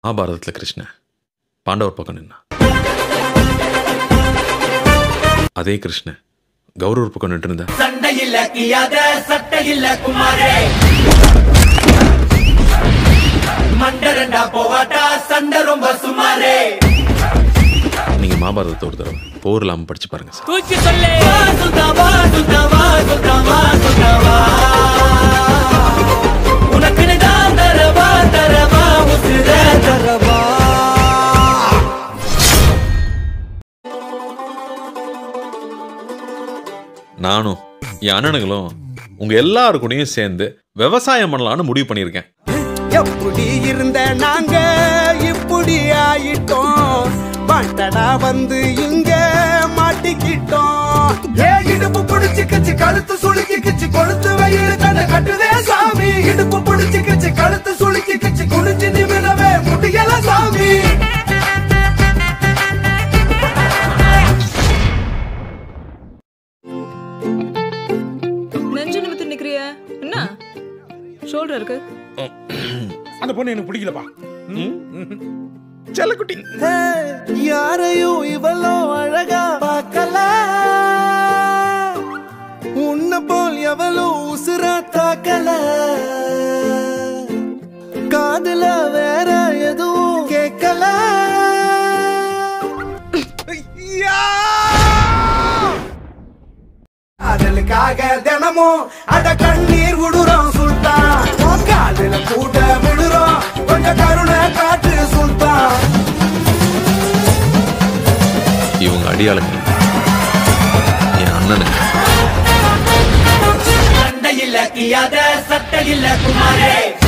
மகாபாரதத்தில் கிருஷ்ணன் பாண்டவர் பக்கம் நின்னா அதே கிருஷ்ணன் கௌரவர் பக்கம் நின்று இருந்தா சண்டையில்ல கியாத சட்டையில்ல குமாரே மண்டரண்டா போவாட்டா சண்டை ரொம்ப சுமாரே நீங்க மகாபாரதத்தை ஒரு தடவை போர் இல்லாமல் படிச்சு பாருங்க சார் தூக்கி சொல்லு வா சுத்தா வா சுத்தா வா சுத்தா வா சுத்தா வா உனக்குன்னு தான் தரவா தரவா உசுர தரவா நானும் என் அண்ணனுங்களும் உங்க எல்லாருக்கூடயும் சேர்ந்து விவசாயம் பண்ணலாம்னு முடிவு பண்ணியிருக்கேன் எப்படி இருந்த நாங்க இப்படி ஆயிட்டோம் பாட்டடா வந்து இங்க மாட்டிக்கிட்டோம் ஏ இடுப்பு புடிச்சு கிச்சு கழுத்து சுளுக்கி கிச்சு கொளுத்து வயிறு தன்னை கட்டுதே சாமி இடுப்பு புடிச்சு கிச்சு கழுத்து சுளுக்கி கிச்சு குடிச்சு நிமிடவே முடியல சாமி நெஞ்சு நிமித்து நிக்கிறிய என்ன ஷோல்டர் இருக்கு அந்த பொண்ணு எனக்கு பிடிக்கலப்பா செல்லக்குட்டி யாரையும் இவ்வளோ அழகா பார்க்கல உன்னை போல் எவ்வளோ உசுரா தாக்கல காதுல வேற எதுவும் கேட்கல அதலுக்காக தினமும் அட கண்ணீர் விடுறோம் சுல்தான் உன் காதுல கூட்ட விடுறோம் கொஞ்சம் கருணை காட்டு சுல்தான் இவங்க அடியாளுங்க என் அண்ணனுங்க சண்டையில்ல கியாத சட்டையில்ல குமாரே